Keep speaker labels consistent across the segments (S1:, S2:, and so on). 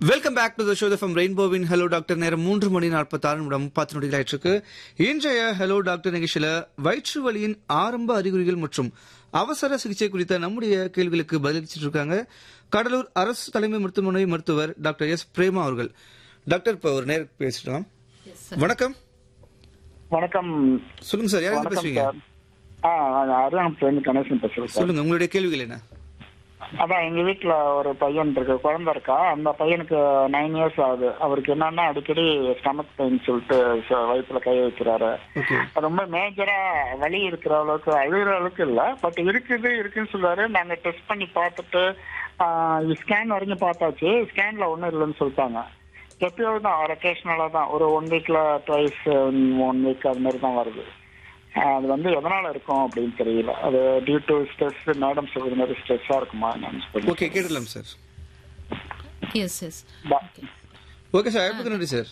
S1: Welcome back to the show from ரெயின்போவின் hello doctor நேரம் மூன்று மணி நாற்பத்தாறு நிமிடம் பத்து நொடிகள் ஆயிட்டிருக்கு இன்றைய ஹலோ டாக்டர் நிகழ்ச்சியில வயிற்று வலியின் ஆரம்ப அறிகுறிகள் மற்றும் அவசர சிகிச்சை குறித்த நம்முடைய கேள்விகளுக்கு பதிலளிச்சிட்டு இருக்காங்க கடலூர் அரசு தலைமை மருத்துவமனை மருத்துவர் டாக்டர் எஸ் பிரேமா அவர்கள் டாக்டர் இப்போ ஒரு நேரம் பேசிட்டோம் வணக்கம்
S2: வணக்கம்
S1: சொல்லுங்க சார் யாரும்
S2: வணக்கம்
S1: பேசுறீங்க
S2: சார் ஆ அருணாமத்துலேருந்து கணேசன் பேசுகிறேன் சார்
S1: சொல்லுங்க உங்களுடைய கேள்விகள் என்ன
S2: அதான் எங்க வீட்ல ஒரு பையன் இருக்கு குழந்தை இருக்கா அந்த பையனுக்கு நைன் இயர்ஸ் ஆகுது அவருக்கு என்னன்னா அடிக்கடி ஸ்டமக் பெயின் சொல்லிட்டு ச- வயித்துல கை வைக்கிறாரு
S1: ஓகே
S2: ரொம்ப மேஜரா வலி இருக்கிற அளவுக்கு அழுகிற அளவுக்கு இல்ல பட் இருக்குது இருக்குன்னு சொல்றாரு நாங்க டெஸ்ட் பண்ணி பார்த்துட்டு ஸ்கேன் வரைக்கும் பார்த்தாச்சு ஸ்கேன்ல ஒண்ணும் இல்லைன்னு சொல்லிட்டாங்க எப்பயாவது தான் ரொட்டேஷனலா தான் ஒரு ஒன் வீக்ல ட்வைஸ் ஒன் வீக் அது மாதிரி தான் வருது ஆஹ் அது வந்து எதனால இருக்கும் அப்படின்னு தெரியல அது டியூ டு ஸ்ட்ரெஸ் மேடம் சொல்றது மாதிரி ஸ்ட்ரெஸ்ஸா இருக்குமா என்னன்னு சொல்லி
S1: ஓகே கேட்டுடலாம் சார்
S3: எஸ் எஸ்
S2: பா-
S1: ஓகே சார் அழைப்புக்கு நன்றி சார்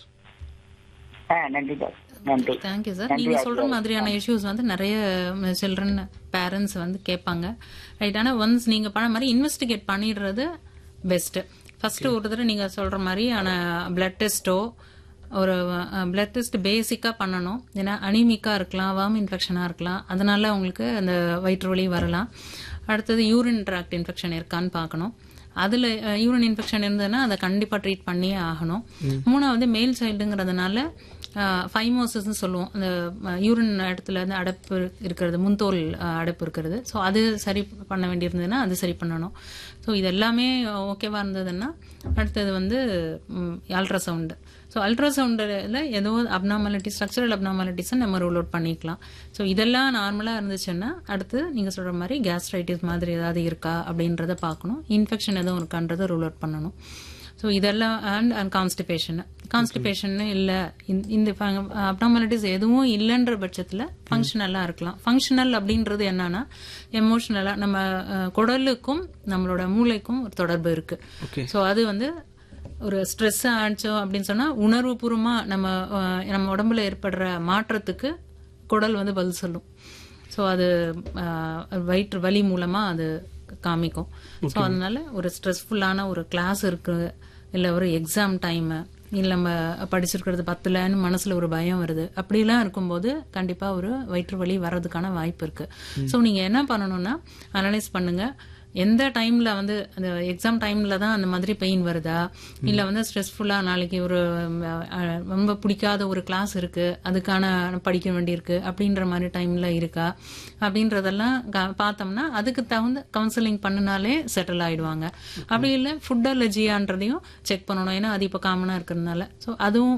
S2: ஆ நன்றி சார் நன்றி
S3: தேங்க்யூ சார்
S2: நன்றி,
S3: நீங்க
S2: ஆச்சாரி.
S3: சொல்ற மாதிரியான இஷ்யூஸ் வந்து நிறைய சில்ட்ரன் பேரண்ட்ஸ் வந்து கேட்பாங்க ரைட் ஆனா ஒன்ஸ் நீங்க பண்ண மாதிரி இன்வெஸ்டிகேட் பண்ணிடுறது பெஸ்ட் ஃபர்ஸ்ட் ஒரு தடவை நீங்க சொல்ற மாதிரி ஆன பிளட் டெஸ்ட்டோ ஒரு பிளட் டெஸ்ட் பேசிக்கா பண்ணணும் ஏன்னா அனிமிக்கா இருக்கலாம் வாம் இன்ஃபெக்ஷனா இருக்கலாம் அதனால உங்களுக்கு அந்த வயிற்று வலி வரலாம் அடுத்தது யூரின் ட்ராக்ட் இன்ஃபெக்ஷன் இருக்கான்னு பார்க்கணும் அதுல யூரின் இன்ஃபெக்ஷன் இருந்ததுன்னா அதை கண்டிப்பா ட்ரீட் பண்ணியே ஆகணும் மூணாவது மேல் சைல்டுங்கிறதுனால ஃபைமோசிஸ்னு சொல்லுவோம் அந்த யூரின் இடத்துல வந்து அடைப்பு இருக்கிறது முன்தோல் அஹ், அடைப்பு இருக்கிறது ஸோ அது சரி பண்ண வேண்டியிருந்ததுன்னா அது சரி பண்ணணும் ஸோ இது எல்லாமே ஓகேவா இருந்ததுன்னா அடுத்தது வந்து அல்ட்ராசவுண்டு ஸோ அல்ட்ராசவுண்டில் ஏதோ அப்னாமாலிட்டி ஸ்ட்ரக்சரல் அப்னாமாலிட்டிஸை நம்ம ரூல் அவுட் பண்ணிக்கலாம் ஸோ இதெல்லாம் நார்மலாக இருந்துச்சுன்னா அடுத்து நீங்கள் சொல்கிற மாதிரி கேஸ்ட்ரைட்டிஸ் மாதிரி ஏதாவது இருக்கா அப்படின்றத பார்க்கணும் இன்ஃபெக்ஷன் எதுவும் இருக்கான்றதை ரூல் அவுட் பண்ணணும் ஸோ இதெல்லாம் அண்ட் அண்ட் கான்ஸ்டிபேஷன் கான்ஸ்டிபேஷன் இல்லை இந்த அப்னாமாலிட்டிஸ் எதுவும் இல்லைன்ற பட்சத்தில் ஃபங்க்ஷனலாக இருக்கலாம் ஃபங்க்ஷனல் அப்படின்றது என்னன்னா எமோஷனலாக நம்ம அஹ், குடலுக்கும் நம்மளோட மூளைக்கும் ஒரு தொடர்பு இருக்கு
S1: ஓகே
S3: ஸோ அது வந்து ஒரு ஸ்ட்ரெஸ் ஆச்சோம் அப்படின்னு சொன்னா உணர்வுபூர்வமா நம்ம அஹ், நம்ம உடம்புல ஏற்படுற மாற்றத்துக்கு குடல் வந்து பதில் சொல்லும் ஸோ அது அஹ், வயிற்று வலி மூலமா அது காமிக்கும் ஸோ அதனால ஒரு ஸ்ட்ரெஸ்ஃபுல்லான ஒரு கிளாஸ் இருக்கு இல்லை ஒரு எக்ஸாம் டைமு இல்லை நம்ம படிச்சிருக்கிறது பத்துலன்னு மனசுல ஒரு பயம் வருது அப்படிலாம் இருக்கும்போது கண்டிப்பா ஒரு வயிற்று வலி வர்றதுக்கான வாய்ப்பு இருக்கு ஸோ நீங்க என்ன பண்ணணும்னா அனலைஸ் பண்ணுங்க எந்த டைம்ல வந்து அந்த எக்ஸாம் டைம்ல தான் அந்த மாதிரி பெயின் வருதா இல்ல வந்து ஸ்ட்ரெஸ்ஃபுல்லா நாளைக்கு ஒரு அஹ், ரொம்ப பிடிக்காத ஒரு கிளாஸ் இருக்கு அதுக்கான படிக்க வேண்டியிருக்கு அப்படின்ற மாதிரி டைம்ல இருக்கா அப்படின்றதெல்லாம் க- பார்த்தோம்னா அதுக்கு தகுந்த கவுன்சிலிங் பண்ணினாலே செட்டில் ஆயிடுவாங்க அப்படி இல்லை ஃபுட் அலர்ஜியான்றதையும் செக் பண்ணணும் ஏன்னா அது இப்போ காமனா இருக்கிறதுனால ஸோ அதுவும்